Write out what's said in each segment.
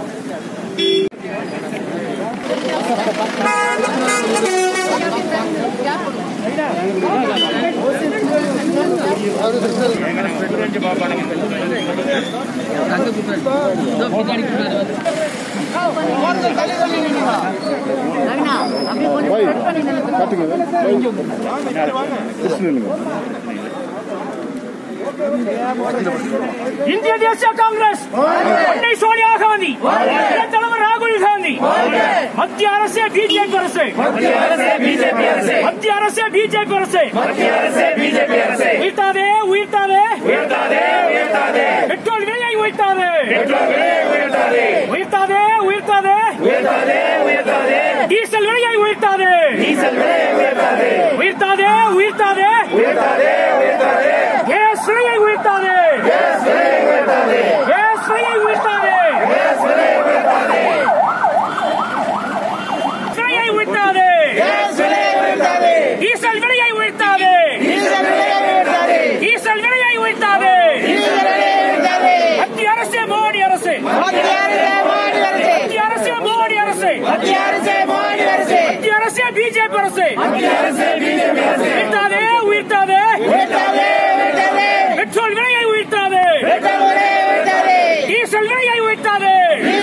இந்திய தேசிய காங்கிரஸ் அன்னை சோனியா காந்தி இளைய தலைவர் ராகுல் காந்தி மத்திய அரசு பிஜேபி அரசு மத்திய அரசு பிஜேபி அரசு உயிர்த்தாதே உயிர்த்தாதே பெட்ரோல் விலையை உயர்த்தாதே உயர்த்தாதே உயர்த்தாதே டீசல் விலையை உயர்த்தாதே உயர்த்தாதே உயர்த்தாதே கேஸ் விலையை உயர்த்தாதே கேஸ் விலையை உயர்த்தாதே விலையை உயர்த்தாதே டீசல் விலையை உயர்த்தாதே டீசல் விலையை உயர்த்தாதே மத்திய அரசு மோடி அரசு மத்திய அரசு மோடி அரசு மத்திய அரசு பிஜேபி அரசு உயர்த்தாதே உயர்த்தாதே பெட்ரோல் விலையை உயர்த்தாதே டீசல் விலையை உயர்த்தாதே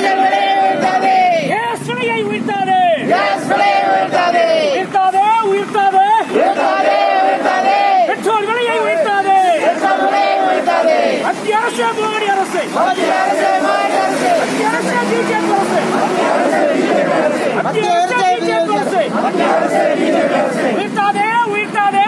கேஸ் விலையை உயர்த்தாதே உயர்த்தாதே உயர்த்தாதே பெட்ரோல் விலையை உயர்த்தாதே மத்திய அரசு மோடி அரசு மத்திய அரசு பிஜேபி அரசு மத்திய அரசு பிஜேபி அரசு உயர்த்தாதே உயர்த்தாதே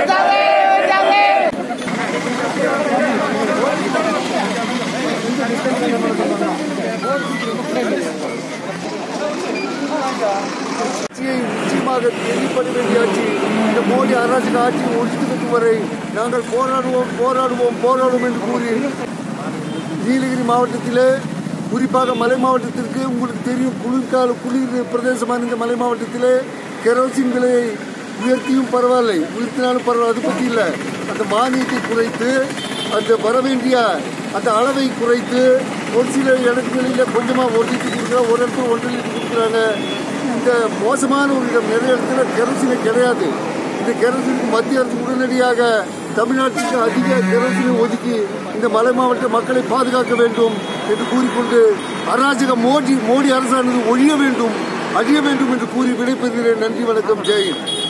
ஆட்சியை நிச்சயமாக எதிர்ப்பட வேண்டிய ஆட்சி இந்த மோடி அராஜக ஆட்சியை ஒழித்துவிடும் வரை நாங்கள் போராடுவோம் போராடுவோம் போராடுவோம் என்று கூறி நீலகிரி மாவட்டத்திலே குறிப்பாக மலை மாவட்டத்திற்கு உங்களுக்கு தெரியும் குளிர்கால குளிர் பிரதேசமான இந்த மலை மாவட்டத்திலே கெரோசின் விலையை உயர்த்தியும் பரவாயில்லை உயர்த்தினாலும் பரவாயில்ல அது பற்றி இல்லை அந்த மானியத்தை குறைத்து அந்த வர வேண்டிய அந்த அளவை குறைத்து ஒரு சில இடங்களில் கொஞ்சமாக ஒரு லிட்டர் கொடுக்குறாங்க ஒரு இடத்துல ஒன்றரை லிட்டர் கொடுக்குறாங்க இந்த மோசமான ஒரு இடம் நிறைய இடத்துல கெரோசினே கிடையாது இந்த கெரோசினுக்கு மத்திய அரசு உடனடியாக தமிழ்நாட்டுக்கு அதிக கெரோசினை ஒதுக்கி இந்த மலை மாவட்ட மக்களை பாதுகாக்க வேண்டும் என்று கூறிக்கொண்டு அராஜக மோடி மோடி அரசானது ஒழிய வேண்டும் அழிய வேண்டும் என்று கூறி விடைபெறுகிறேன் நன்றி வணக்கம் ஜெயின்